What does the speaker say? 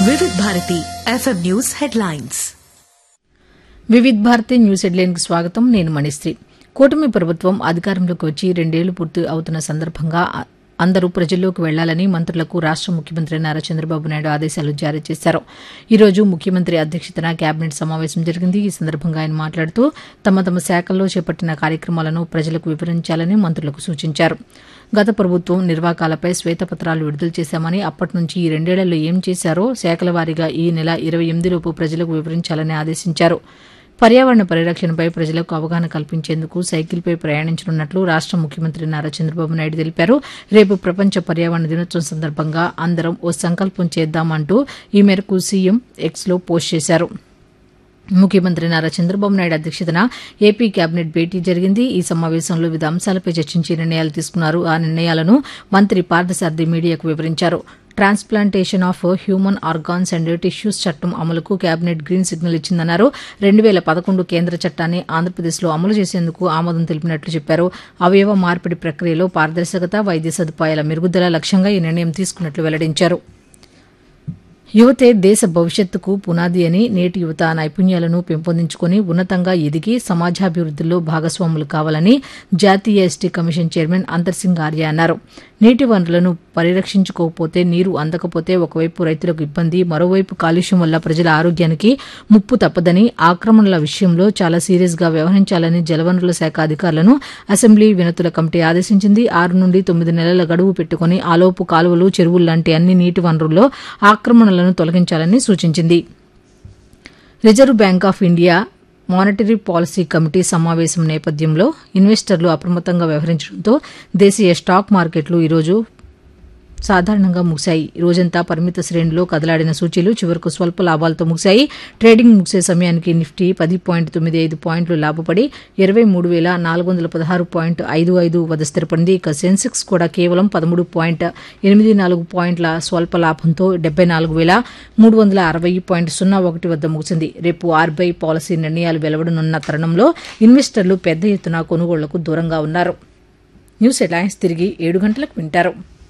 వివిధ Bharati FM news headlines Vividh Bharati news హెడ్లైన్కి స్వాగతం నేను మణిశ్రీ కూటమి ప్రభుత్వం అధికారంలోకి వచ్చి రెండేళ్లు పూర్తి అవుతున్న సందర్భంగా అ- అందరూ ప్రజల్లోకి వెళ్లాలని మంత్రులకు రాష్ట ముఖ్యమంత్రి నారా చంద్రబాబు నాయుడు ఆదేశాలు జారీ చేశారు ఈ రోజు ముఖ్యమంత్రి అధ్యక్షతన కేబినెట్ సమావేశం జరిగింది ఈ సందర్భంగా ఆయన మాట్లాడుతూ తమ తమ శాఖల్లో చేపట్టిన కార్యక్రమాలను ప్రజలకు వివరించాలని మంత్రులకు సూచించారు గత ప్రభుత్వం నిర్వాకాలపై శ్వేతపత్రాలు విడుదల చేశామని అప్పటి నుంచి ఈ రెండేళ్లలో ఏం చేశారో శాఖల వారీగా ఈ నెల ఇరవై ఎనిమిదిలోపు ప్రజలకు వివరించాలని ఆదేశించారు పర్యావరణ పరిరక్షణపై ప్రజలకు అవగాహన కల్పించేందుకు సైకిల్పై ప్రయాణించనున్నట్లు రాష్ట ముఖ్యమంత్రి నారా చంద్రబాబు నాయుడు తెలిపారు రేపు ప్రపంచ పర్యావరణ దినోత్సవం సందర్భంగా అందరం ఓ సంకల్పం చేద్దామంటూ ఈ మేరకు సీఎం ఎక్స్లో పోస్ట్ చేశారు ముఖ్యమంత్రి నారా చంద్రబాబు నాయుడు అధ్యక్షతన ఏపీ కేబినెట్ భేటీ జరిగింది ఈ సమావేశంలో వివిధ అంశాలపై చర్చించి నిర్ణయాలు తీసుకున్నారు ఆ నిర్ణయాలను మంత్రి పార్థసారథి మీడియాకు వివరించారు transplantation of human organs and tissues చట్టం అమలుకు కేబినెట్ గ్రీన్ సిగ్నల్ ఇచ్చిందన్నారు రెండు వేల పదకొండు కేంద్ర చట్టాన్ని ఆంధ్రప్రదేశ్లో అమలు చేసేందుకు ఆమోదం తెలిపినట్లు చెప్పారు అవయవ మార్పిడి ప్రక్రియలో పారదర్శకత వైద్య సదుపాయాల మెరుగుదల లక్ష్యంగా ఈ నిర్ణయం తీసుకున్నట్లు వెల్లడించారు యువతే దేశ భవిష్యత్తుకు పునాది అని నేటి యువత నైపుణ్యాలను పెంపొందించుకుని ఉన్నతంగా ఎదిగి సమాజాభివృద్దిలో భాగస్వాములు కావాలని జాతీయ ST commission chairman Antar Singh Arya అన్నారు నీటి వనరులను పరిరక్షించుకోకపోతే నీరు అందకపోతే ఒకవైపు రైతులకు ఇబ్బంది మరోవైపు కాలుష్యం వల్ల ప్రజల ఆరోగ్యానికి ముప్పు తప్పదని ఆక్రమణల విషయంలో చాలా సీరియస్ గా వ్యవహరించాలని జలవనరుల శాఖ అధికారులను అసెంబ్లీ వినతుల కమిటీ ఆదేశించింది ఆరు నుండి తొమ్మిది నెలల గడువు పెట్టుకుని ఆలోపు కాలువలు చెరువులు లాంటి అన్ని నీటి వనరుల్లో ఆక్రమణలను తొలగించాలని సూచించింది reserve bank of India monetary policy committee సమావేశం నేపథ్యంలో ఇన్వెస్టర్లు అప్రమత్తంగా వ్యవహరించడంతో దేశీయ స్టాక్ మార్కెట్లు ఈరోజు సాధారణంగా ముగిశాయి ఈ రోజంతా పరిమిత శ్రేణిలో కదలాడిన సూచీలు చివరకు స్వల్ప లాభాలతో ముగిశాయి ట్రేడింగ్ ముగిసే సమయానికి నిఫ్టీ పది పాయింట్ తొమ్మిది ఐదు పాయింట్లు లాభపడి ఇరవై మూడు వేల నాలుగు వందల పదహారు పాయింట్ ఐదు ఐదు వద్ద స్థిరపడింది ఇక సెన్సెక్స్ కూడా కేవలం పదమూడు పాయింట్ ఎనిమిది నాలుగు పాయింట్ల స్వల్ప లాభంతో డెబ్బై నాలుగు వేల మూడు వందల అరవై పాయింట్ సున్నా ఒకటి వద్ద ముగిసింది రేపు ఆర్బీఐ పాలసీ నిర్ణయాలు వెలువడనున్న తరుణంలో ఇన్వెస్టర్లు పెద్ద ఎత్తున కొనుగోళ్లకు దూరంగా ఉన్నారు న్యూస్ హెడ్లైన్స్ తిరిగి ఏడు గంటలకు వింటారు